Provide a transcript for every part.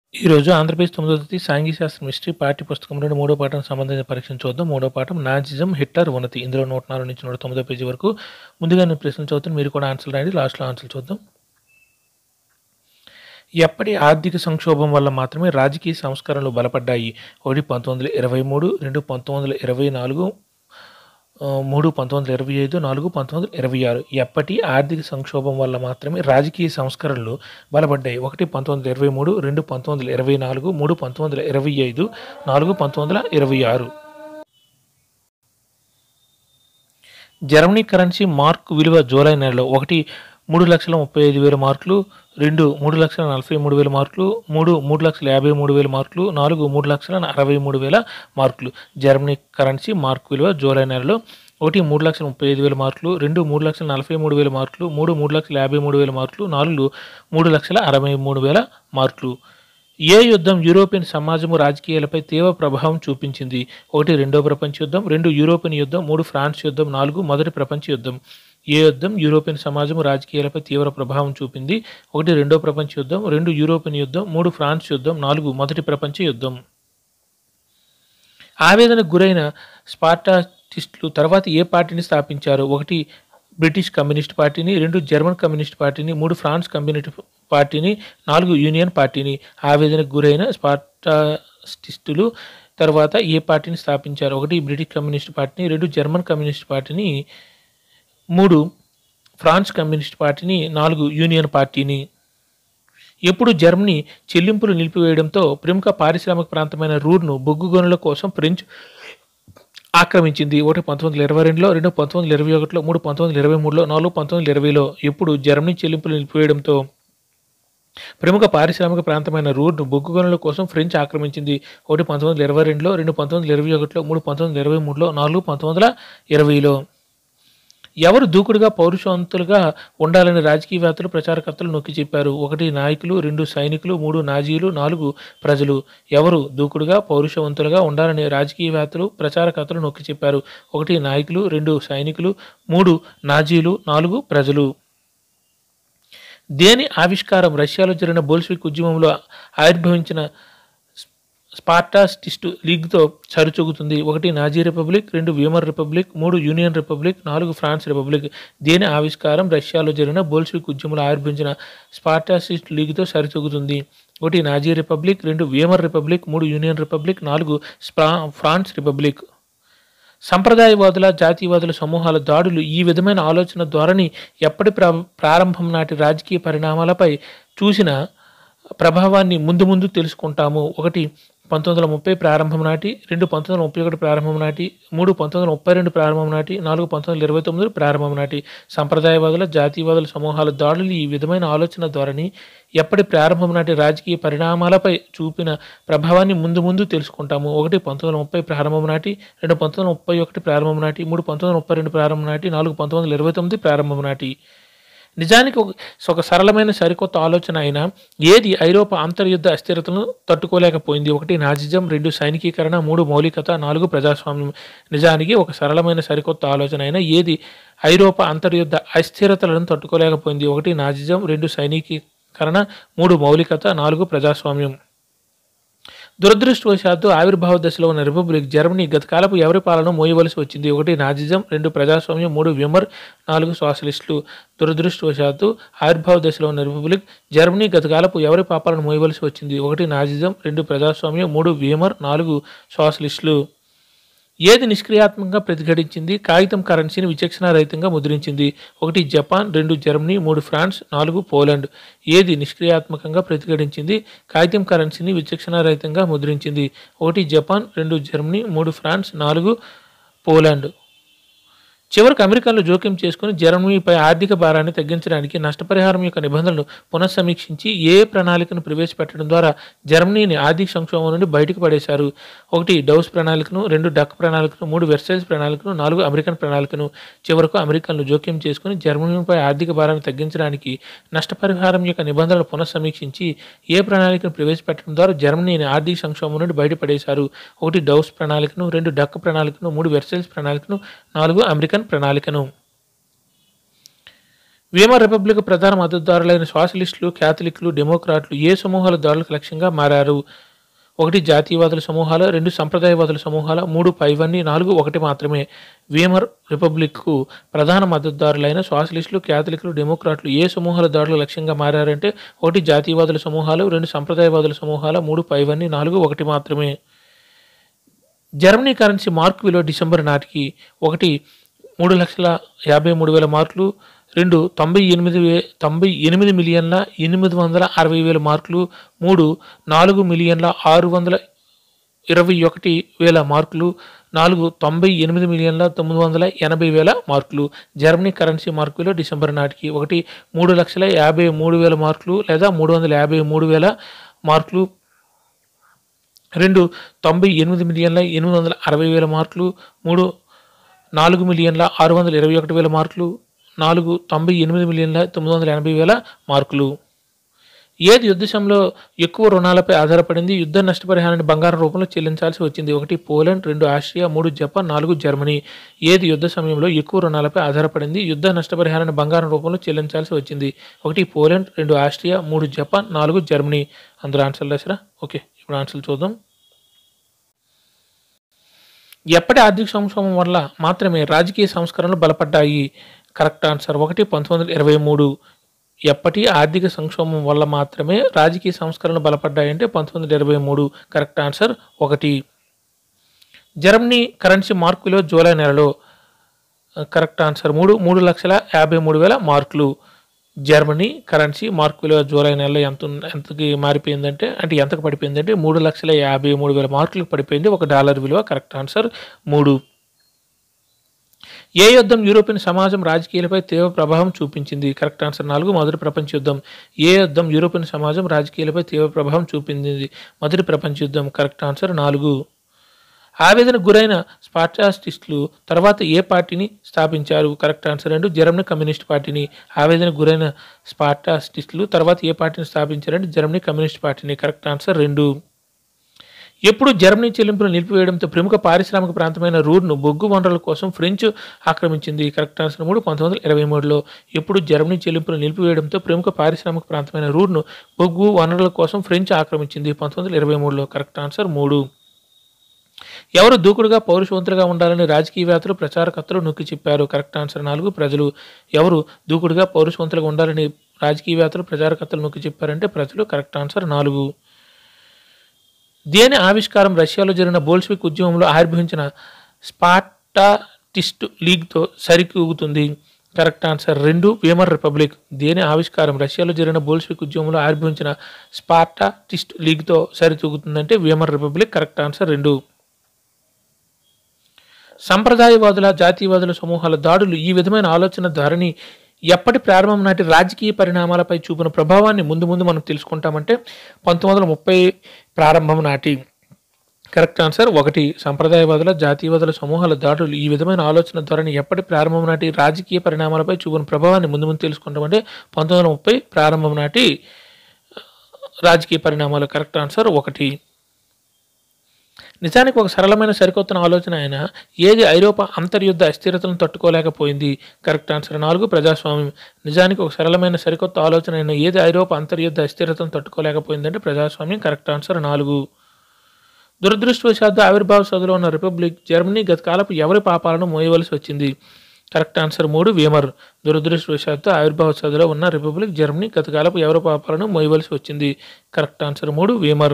ఈరోజు ఆంధ్రప్రదేశ్ తొమ్మిదో తరగతి సాంఘిక శాస్త్రం హిస్టరీ పాఠ్య పుస్తకంలోని మూడో పాఠం సంబంధించిన పరీక్షను చూద్దాం మూడో పాఠం నాజిజం హిట్లర్ ఉన్నతి ఇందులో నూట నాలుగు నుంచి నూట తొమ్మిదో పేజీ వరకు ముందుగా నేను ప్రశ్నలు చదువుతాను మీరు కూడా ఆన్సర్ రాయండి లాస్ట్లో ఆన్సర్ చూద్దాం ఎప్పటి ఆర్థిక సంక్షోభం వల్ల మాత్రమే రాజకీయ సంస్కరణలు బలపడ్డాయి ఒకటి పంతొమ్మిది వందల ఇరవై మూడు రెండు పంతొమ్మిది వందల ఇరవై నాలుగు ఆ, మూడు పంతొమ్మిది వందల ఇరవై ఐదు నాలుగు పంతొమ్మిది వందల ఇరవై ఆరు ఎప్పటి ఆర్థిక సంక్షోభం వల్ల మాత్రమే రాజకీయ సంస్కరణలు బలపడ్డాయి ఒకటి పంతొమ్మిది వందల ఇరవై మూడు రెండు పంతొమ్మిది వందల ఇరవై నాలుగు మూడు పంతొమ్మిది వందల ఇరవై ఐదు నాలుగు పంతొమ్మిది వందల ఇరవై ఆరు జర్మనీ కరెన్సీ మార్క్ విలువ జూలై నెలలో ఒకటి మూడు లక్షల ముప్పై ఐదు వేల మార్కులు రెండు మూడు లక్షల నలభై మూడు వేల మార్కులు మూడు మూడు లక్షల యాభై మూడు వేల మార్కులు నాలుగు మూడు లక్షల అరవై మూడు వేల మార్కులు జర్మనీ కరెన్సీ మార్క్ విలువ జూలై నెలలో ఒకటి మూడు లక్షల ముప్పై ఐదు వేల మార్కులు రెండు మూడు లక్షల నలభై మూడు వేల మార్కులు మూడు మూడు లక్షల యాభై మూడు వేల మార్కులు నాలుగు మూడు లక్షల అరవై మూడు వేల మార్కులు ఏ యుద్ధం యూరోపియన్ సమాజము రాజకీయాలపై తీవ్ర ప్రభావం చూపించింది ఒకటి రెండో ప్రపంచ యుద్ధం రెండు యూరోపియన్ యుద్ధం మూడు ఫ్రాన్స్ యుద్ధం నాలుగు మొదటి ప్రపంచ యుద్ధం ఏ యుద్ధం యూరోపియన్ సమాజము రాజకీయాలపై తీవ్ర ప్రభావం చూపింది ఒకటి రెండో ప్రపంచ యుద్ధం రెండు యూరోపియన్ యుద్ధం మూడు ఫ్రాన్స్ యుద్ధం నాలుగు మొదటి ప్రపంచ యుద్ధం ఆవేదనకు గురైన స్పార్టాటిస్టులు తర్వాత ఏ పార్టీని స్థాపించారు ఒకటి బ్రిటిష్ కమ్యూనిస్ట్ పార్టీని రెండు జర్మన్ కమ్యూనిస్ట్ పార్టీని మూడు ఫ్రాన్స్ కమ్యూనిస్ట్ పార్టీని నాలుగు యూనియన్ పార్టీని ఆవేదనకు గురైన స్పార్టాటిస్టులు తర్వాత ఏ పార్టీని స్థాపించారు ఒకటి బ్రిటిష్ కమ్యూనిస్ట్ పార్టీని రెండు జర్మన్ కమ్యూనిస్ట్ పార్టీని మూడు ఫ్రాన్స్ కమ్యూనిస్ట్ పార్టీని నాలుగు యూనియన్ పార్టీని ఎప్పుడు జర్మనీ చెల్లింపులు నిలిపివేయడంతో ప్రముఖ పారిశ్రామిక ప్రాంతమైన రూర్ను బొగ్గు గనుల కోసం ఫ్రెంచ్ ఆక్రమించింది ఒకటి పంతొమ్మిది వందల ఇరవై రెండులో రెండు పంతొమ్మిది వందల ఇరవై ఒకటిలో మూడు పంతొమ్మిది వందల ఇరవై మూడులో నాలుగు పంతొమ్మిది వందల ఇరవైలో ఎప్పుడు జర్మనీ చెల్లింపులు నిలిపివేయడంతో ప్రముఖ పారిశ్రామిక ప్రాంతమైన రూర్ను బొగ్గు గనుల కోసం ఫ్రెంచ్ ఆక్రమించింది ఒకటి పంతొమ్మిది వందల ఇరవై రెండులో రెండు పంతొమ్మిది వందల ఇరవై ఒకటిలో మూడు పంతొమ్మిది వందల ఇరవై మూడులో నాలుగు పంతొమ్మిది వందల ఇరవైలో ఎవరు దూకుడుగా పౌరుషవంతులుగా ఉండాలని రాజకీయవేత్తలు ప్రచారకర్తలు నొక్కి చెప్పారు ఒకటి నాయకులు రెండు సైనికులు మూడు నాజీలు నాలుగు ప్రజలు ఎవరు దూకుడుగా పౌరుషవంతులుగా ఉండాలని రాజకీయవేత్తలు ప్రచారకర్తలు నొక్కి చెప్పారు ఒకటి నాయకులు రెండు సైనికులు మూడు నాజీలు నాలుగు ప్రజలు దేని ఆవిష్కారం రష్యాలో జరిగిన బోల్షివిక్ ఉద్యమంలో ఆవిర్భవించిన స్పార్టాస్టిస్టు లీగ్తో సరిచొగుతుంది ఒకటి నాజీ రిపబ్లిక్ రెండు వీమర్ రిపబ్లిక్ మూడు యూనియన్ రిపబ్లిక్ నాలుగు ఫ్రాన్స్ రిపబ్లిక్ దేని ఆవిష్కారం రష్యాలో జరిగిన బోల్షివిక్ ఉద్యమంలో ఆవిర్భించిన స్పార్టాసిస్ట్ లీగ్తో సరిచొగుతుంది ఒకటి నాజీ రిపబ్లిక్ రెండు వీమర్ రిపబ్లిక్ మూడు యూనియన్ రిపబ్లిక్ నాలుగు స్పా ఫ్రాన్స్ రిపబ్లిక్ సంప్రదాయవాదుల జాతీయవాదుల సమూహాల దాడులు ఈ విధమైన ఆలోచన ధోరణి ఎప్పటి ప్రా ప్రారంభం నాటి రాజకీయ పరిణామాలపై చూసిన ప్రభావాన్ని ముందు ముందు తెలుసుకుంటాము ఒకటి పంతొమ్మిది వందల ముప్పై ప్రారంభం నాటి రెండు పంతొమ్మిది వందల ముప్పై ఒకటి ప్రారంభం నాటి మూడు పంతొమ్మిది వందల ముప్పై రెండు ప్రారంభం నాటి నాలుగు పంతొమ్మిది వందల ఇరవై తొమ్మిది ప్రారంభం నాటి సంప్రదాయవాదుల జాతీయవాదుల సమూహాల దాడులు ఈ విధమైన ఆలోచన ధోరణి ఎప్పటి ప్రారంభం నాటి రాజకీయ పరిణామాలపై చూపిన ప్రభావాన్ని ముందు ముందు తెలుసుకుంటాము ఒకటి పంతొమ్మిది వందల ముప్పై ప్రారంభం నాటి రెండు పంతొమ్మిది వందల ముప్పై ఒకటి ప్రారంభం నాటి మూడు పంతొమ్మిది వందల ముప్పై రెండు ప్రారంభం నాటి నాలుగు పంతొమ్మిది వందల ఇరవై తొమ్మిది ప్రారంభం నాటి నిజానికి ఒక ఒక సరళమైన సరికొత్త ఆలోచన అయినా ఏది ఐరోపా అంతర్యుద్ధ అస్థిరతను తట్టుకోలేకపోయింది ఒకటి నాజిజం రెండు సైనికీకరణ మూడు మౌలికత నాలుగు ప్రజాస్వామ్యం నిజానికి ఒక సరళమైన సరికొత్త ఆలోచన అయినా ఏది ఐరోపా అంతర్యుద్ధ అస్థిరతలను తట్టుకోలేకపోయింది ఒకటి నాజిజం రెండు సైనికీకరణ మూడు మౌలికత నాలుగు ప్రజాస్వామ్యం దురదృష్టవశాత్తు ఆవిర్భావ దశలో ఉన్న రిపబ్లిక్ జర్మనీ గతకాలపు ఎవరి పాలన మోయవలసి వచ్చింది ఒకటి నాజిజం రెండు ప్రజాస్వామ్యం మూడు విమర్ నాలుగు సోషలిస్టులు దురదృష్టవశాత్తు ఆవిర్భావ దశలో ఉన్న రిపబ్లిక్ జర్మనీ గతకాలపు ఎవరి పాపాలను మోయవలసి వచ్చింది ఒకటి నాజిజం రెండు ప్రజాస్వామ్యం మూడు విమర్ నాలుగు సోషలిస్టులు ఏది నిష్క్రియాత్మకంగా ప్రతిఘటించింది కాగితం కరెన్సీని విచక్షణారహితంగా ముద్రించింది ఒకటి జపాన్ రెండు జర్మనీ మూడు ఫ్రాన్స్ నాలుగు పోలాండ్ ఏది నిష్క్రియాత్మకంగా ప్రతిఘటించింది కాగితం కరెన్సీని విచక్షణారహితంగా ముద్రించింది ఒకటి జపాన్ రెండు జర్మనీ మూడు ఫ్రాన్స్ నాలుగు పోలాండ్ చివరికి అమెరికాలో జోక్యం చేసుకుని జర్మనీపై ఆర్థిక భారాన్ని తగ్గించడానికి నష్టపరిహారం యొక్క నిబంధనలు పునఃసమీక్షించి ఏ ప్రణాళికను ప్రవేశపెట్టడం ద్వారా జర్మనీని ఆర్థిక సంక్షోభం నుండి బయటకు పడేశారు ఒకటి డౌస్ ప్రణాళికను రెండు డక్ ప్రణాళికను మూడు వెర్సైల్స్ ప్రణాళికను నాలుగు అమెరికన్ ప్రణాళికను చివరకు అమెరికన్లు జోక్యం చేసుకుని జర్మనీపై ఆర్థిక భారాన్ని తగ్గించడానికి నష్టపరిహారం యొక్క నిబంధనలు పునఃసమీక్షించి ఏ ప్రణాళికను ప్రవేశపెట్టడం ద్వారా జర్మనీని ఆర్థిక సంక్షోభం నుండి బయటపడేశారు ఒకటి డౌస్ ప్రణాళికను రెండు డక్ ప్రణాళికను మూడు వెర్సైల్స్ ప్రణాళికను నాలుగు అమెరికన్ ప్రణాళికను వీమర్ రిపబ్లిక్ ప్రధాన మద్దతుదారులైన సోషలిస్టులు క్యాథలిక్లు డెమోక్రాట్లు ఏ సమూహాల దాడులకు లక్ష్యంగా మారారు ఒకటి జాతీయవాదుల సమూహాలు రెండు సంప్రదాయవాదుల సమూహాలు మూడు పైవన్నీ నాలుగు ఒకటి మాత్రమే వీమర్ రిపబ్లిక్కు ప్రధాన మద్దతుదారులైన సోషలిస్టులు క్యాథలిక్లు డెమోక్రాట్లు ఏ సమూహాల దాడుల లక్ష్యంగా మారారంటే ఒకటి జాతీయవాదుల సమూహాలు రెండు సంప్రదాయవాదుల సమూహాలు మూడు పైవన్నీ నాలుగు ఒకటి మాత్రమే జర్మనీ కరెన్సీ మార్క్ విలువ డిసెంబర్ నాటికి ఒకటి మూడు లక్షల యాభై మూడు వేల మార్కులు రెండు తొంభై ఎనిమిది వే తొంభై ఎనిమిది మిలియన్ల ఎనిమిది వందల అరవై వేల మార్కులు మూడు నాలుగు మిలియన్ల ఆరు వందల ఇరవై ఒకటి వేల మార్కులు నాలుగు తొంభై ఎనిమిది మిలియన్ల తొమ్మిది వందల ఎనభై వేల మార్కులు జర్మనీ కరెన్సీ మార్కులు డిసెంబర్ నాటికి ఒకటి మూడు లక్షల యాభై మూడు వేల మార్కులు లేదా మూడు వందల యాభై మూడు వేల మార్కులు రెండు తొంభై ఎనిమిది మిలియన్ల ఎనిమిది వందల అరవై వేల మార్కులు మూడు నాలుగు మిలియన్ల ఆరు వందల ఇరవై ఒకటి వేల మార్కులు నాలుగు తొంభై ఎనిమిది మిలియన్ల తొమ్మిది వందల ఎనభై వేల మార్కులు ఏది యుద్ధ సమయంలో ఎక్కువ రుణాలపై ఆధారపడింది యుద్ధ నష్టపరిహారాన్ని బంగారం రూపంలో చెల్లించాల్సి వచ్చింది ఒకటి పోలాండ్ రెండు ఆస్ట్రియా మూడు జపాన్ నాలుగు జర్మనీ ఏది యుద్ధ సమయంలో ఎక్కువ రుణాలపై ఆధారపడింది యుద్ధ నష్టపరిహారాన్ని బంగారం రూపంలో చెల్లించాల్సి వచ్చింది ఒకటి పోలాండ్ రెండు ఆస్ట్రియా మూడు జపాన్ నాలుగు జర్మనీ అందరూ ఆన్సర్లు రాసిరా ఓకే ఇప్పుడు ఆన్సర్లు చూద్దాం ఎప్పటి ఆర్థిక సంక్షోభం వల్ల మాత్రమే రాజకీయ సంస్కరణలు బలపడ్డాయి కరెక్ట్ ఆన్సర్ ఒకటి పంతొమ్మిది వందల ఇరవై మూడు ఎప్పటి ఆర్థిక సంక్షోభం వల్ల మాత్రమే రాజకీయ సంస్కరణలు బలపడ్డాయంటే పంతొమ్మిది వందల ఇరవై మూడు కరెక్ట్ ఆన్సర్ ఒకటి జర్మనీ కరెన్సీ మార్క్ విలువ జూలై నెలలో కరెక్ట్ ఆన్సర్ మూడు మూడు లక్షల యాభై మూడు వేల మార్కులు జర్మనీ కరెన్సీ మార్క్ విలువ జూలై నెలలో ఎంత ఉన్న- ఎంతకి మారిపోయిందంటే అంటే ఎంతకు పడిపోయిందంటే మూడు లక్షల యాభై మూడు వేల మార్కులకు పడిపోయింది ఒక డాలర్ విలువ కరెక్ట్ ఆన్సర్ మూడు ఏ యుద్ధం యూరోపియన్ సమాజం రాజకీయాలపై తీవ్ర ప్రభావం చూపించింది కరెక్ట్ ఆన్సర్ నాలుగు మొదటి ప్రపంచ యుద్ధం ఏ యుద్ధం యూరోపియన్ సమాజం రాజకీయాలపై తీవ్ర ప్రభావం చూపించింది మొదటి ప్రపంచ యుద్ధం కరెక్ట్ ఆన్సర్ నాలుగు ఆవేదనకు గురైన స్పార్టాస్టిస్టులు తర్వాత ఏ పార్టీని స్థాపించారు కరెక్ట్ ఆన్సర్ రెండు జర్మనీ కమ్యూనిస్ట్ పార్టీని ఆవేదనకు గురైన స్పార్టాస్టిస్టులు తర్వాత ఏ పార్టీని స్థాపించారంటే జర్మనీ కమ్యూనిస్ట్ పార్టీని కరెక్ట్ ఆన్సర్ రెండు ఎప్పుడు జర్మనీ చెల్లింపులు నిలిపివేయడంతో ప్రముఖ పారిశ్రామిక ప్రాంతమైన రూర్ను బొగ్గు వనరుల కోసం ఫ్రెంచ్ ఆక్రమించింది కరెక్ట్ ఆన్సర్ మూడు పంతొమ్మిది వందల ఇరవై మూడులో ఎప్పుడు జర్మనీ చెల్లింపులు నిలిపివేయడంతో ప్రముఖ పారిశ్రామిక ప్రాంతమైన రూర్ను బొగ్గు వనరుల కోసం ఫ్రెంచ్ ఆక్రమించింది పంతొమ్మిది వందల ఇరవై మూడులో కరెక్ట్ ఆన్సర్ మూడు ఎవరు దూకుడుగా పౌరుషవంతులుగా ఉండాలని రాజకీయవేత్తలు ప్రచారకర్తలు నొక్కి చెప్పారు కరెక్ట్ ఆన్సర్ నాలుగు ప్రజలు ఎవరు దూకుడుగా పౌరుషవంతులుగా ఉండాలని రాజకీయవేత్తలు ప్రచారకర్తలు నొక్కి చెప్పారంటే ప్రజలు కరెక్ట్ ఆన్సర్ నాలుగు దేని ఆవిష్కారం రష్యాలో జరిగిన బోల్షివిక్ ఉద్యమంలో ఆవిర్భవించిన స్పార్టాటిస్ట్ లీగ్తో సరితూగుతుంది కరెక్ట్ ఆన్సర్ రెండు వేమర్ రిపబ్లిక్ దేని ఆవిష్కారం రష్యాలో జరిగిన బోల్షివిక్ ఉద్యమంలో ఆవిర్భవించిన స్పార్టాటిస్ట్ లీగ్తో సరితూగుతుందంటే వేమర్ రిపబ్లిక్ కరెక్ట్ ఆన్సర్ రెండు సంప్రదాయవాదుల జాతీయవాదుల సమూహాల దాడులు ఈ విధమైన ఆలోచన ధోరణి ఎప్పటి ప్రారంభం నాటి రాజకీయ పరిణామాలపై చూపిన ప్రభావాన్ని ముందు ముందు మనం తెలుసుకుంటామంటే పంతొమ్మిది వందల ముప్పై ప్రారంభం నాటి కరెక్ట్ ఆన్సర్ ఒకటి సంప్రదాయవాదుల జాతీయవాదుల సమూహాల దాడులు ఈ విధమైన ఆలోచన ధోరణి ఎప్పటి ప్రారంభం నాటి రాజకీయ పరిణామాలపై చూపిన ప్రభావాన్ని ముందు ముందు తెలుసుకుంటామంటే పంతొమ్మిది వందల ముప్పై ప్రారంభం నాటి రాజకీయ పరిణామాలు కరెక్ట్ ఆన్సర్ ఒకటి నిజానికి ఒక సరళమైన సరికొత్త ఆలోచన అయిన ఏది ఐరోపా అంతర్యుద్ధ అస్థిరతలను తట్టుకోలేకపోయింది కరెక్ట్ ఆన్సర్ నాలుగు ప్రజాస్వామ్యం నిజానికి ఒక సరళమైన సరికొత్త ఆలోచన అయిన ఏది ఐరోపా అంతర్యుద్ధ అస్థిరతను తట్టుకోలేకపోయిందంటే ప్రజాస్వామ్యం కరెక్ట్ ఆన్సర్ నాలుగు దురదృష్టవశాత్తు ఆవిర్భావ సదులో ఉన్న రిపబ్లిక్ జర్మనీ గత కాలపు ఎవరి పాపాలను మోయవలసి వచ్చింది కరెక్ట్ ఆన్సర్ మూడు వేమర్ దురదృష్టవశాత్తు ఆవిర్భావ సదులో ఉన్న రిపబ్లిక్ జర్మనీ గత కాలపు ఎవరి పాపాలను మోయవలసి వచ్చింది కరెక్ట్ ఆన్సర్ మూడు వేమర్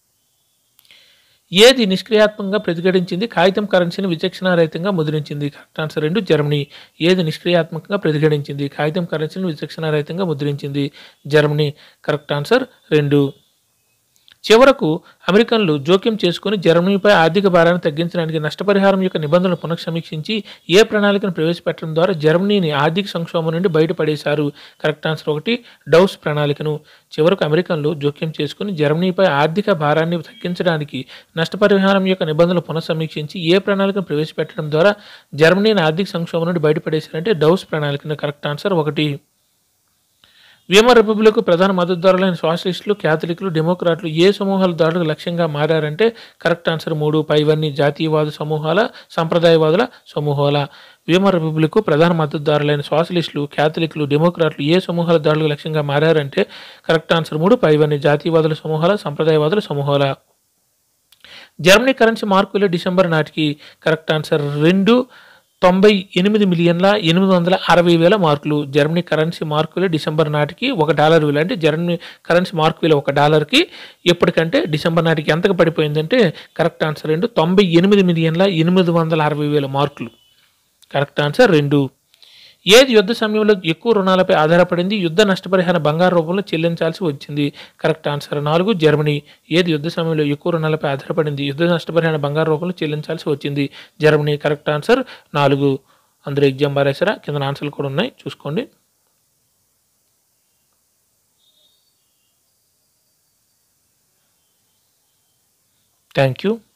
ఏది నిష్క్రియాత్మకంగా ప్రతిఘటించింది కాగితం కరెన్సీని విచక్షణారహితంగా ముద్రించింది కరెక్ట్ ఆన్సర్ రెండు జర్మనీ ఏది నిష్క్రియాత్మకంగా ప్రతిఘటించింది కాగితం కరెన్సీని విచక్షణారహితంగా ముద్రించింది జర్మనీ కరెక్ట్ ఆన్సర్ రెండు చివరకు అమెరికన్లు జోక్యం చేసుకుని జర్మనీపై ఆర్థిక భారాన్ని తగ్గించడానికి నష్టపరిహారం యొక్క నిబంధనలు పునఃసమీక్షించి ఏ ప్రణాళికను ప్రవేశపెట్టడం ద్వారా జర్మనీని ఆర్థిక సంక్షోభం నుండి బయటపడేశారు కరెక్ట్ ఆన్సర్ ఒకటి డౌస్ ప్రణాళికను చివరకు అమెరికన్లు జోక్యం చేసుకుని జర్మనీపై ఆర్థిక భారాన్ని తగ్గించడానికి నష్టపరిహారం యొక్క నిబంధనలు పునఃసమీక్షించి ఏ ప్రణాళికను ప్రవేశపెట్టడం ద్వారా జర్మనీని ఆర్థిక సంక్షోభం నుండి బయటపడేశారంటే డౌస్ ప్రణాళికను కరెక్ట్ ఆన్సర్ ఒకటి వీమర్ రిపబ్లిక్ ప్రధాన మద్దతుదారులైన సోషలిస్టులు క్యాథలిక్లు డెమోక్రాట్లు ఏ సమూహాల దాడులకు లక్ష్యంగా మారారంటే కరెక్ట్ ఆన్సర్ మూడు పైవన్నీ జాతీయవాద సమూహాల సంప్రదాయవాదుల సమూహాల వీమర్ రిపబ్లిక్ ప్రధాన మద్దతుదారులైన సోషలిస్టులు క్యాథలిక్లు డెమోక్రాట్లు ఏ సమూహాల దాడులకు లక్ష్యంగా మారారంటే కరెక్ట్ ఆన్సర్ మూడు పైవన్నీ జాతీయవాదుల సమూహాల సంప్రదాయవాదుల సమూహాల జర్మనీ కరెన్సీ మార్కు విలువ డిసెంబర్ నాటికి కరెక్ట్ ఆన్సర్ రెండు తొంభై ఎనిమిది మిలియన్ల ఎనిమిది వందల అరవై వేల మార్కులు జర్మనీ కరెన్సీ మార్కు విలువ డిసెంబర్ నాటికి ఒక డాలర్ విలువ అంటే జర్మనీ కరెన్సీ మార్కు విలువ ఒక డాలర్కి ఎప్పటికంటే డిసెంబర్ నాటికి ఎంతకు పడిపోయిందంటే కరెక్ట్ ఆన్సర్ రెండు తొంభై ఎనిమిది మిలియన్ల ఎనిమిది వందల అరవై వేల మార్కులు కరెక్ట్ ఆన్సర్ రెండు ఏది యుద్ధ సమయంలో ఎక్కువ రుణాలపై ఆధారపడింది యుద్ధ నష్టపరిహార బంగారు రూపంలో చెల్లించాల్సి వచ్చింది కరెక్ట్ ఆన్సర్ నాలుగు జర్మనీ ఏది యుద్ధ సమయంలో ఎక్కువ రుణాలపై ఆధారపడింది యుద్ధ నష్టపరిహార బంగారు రూపంలో చెల్లించాల్సి వచ్చింది జర్మనీ కరెక్ట్ ఆన్సర్ నాలుగు అందరూ ఎగ్జామ్ బారేసారా కింద ఆన్సర్లు కూడా ఉన్నాయి చూసుకోండి థ్యాంక్ యూ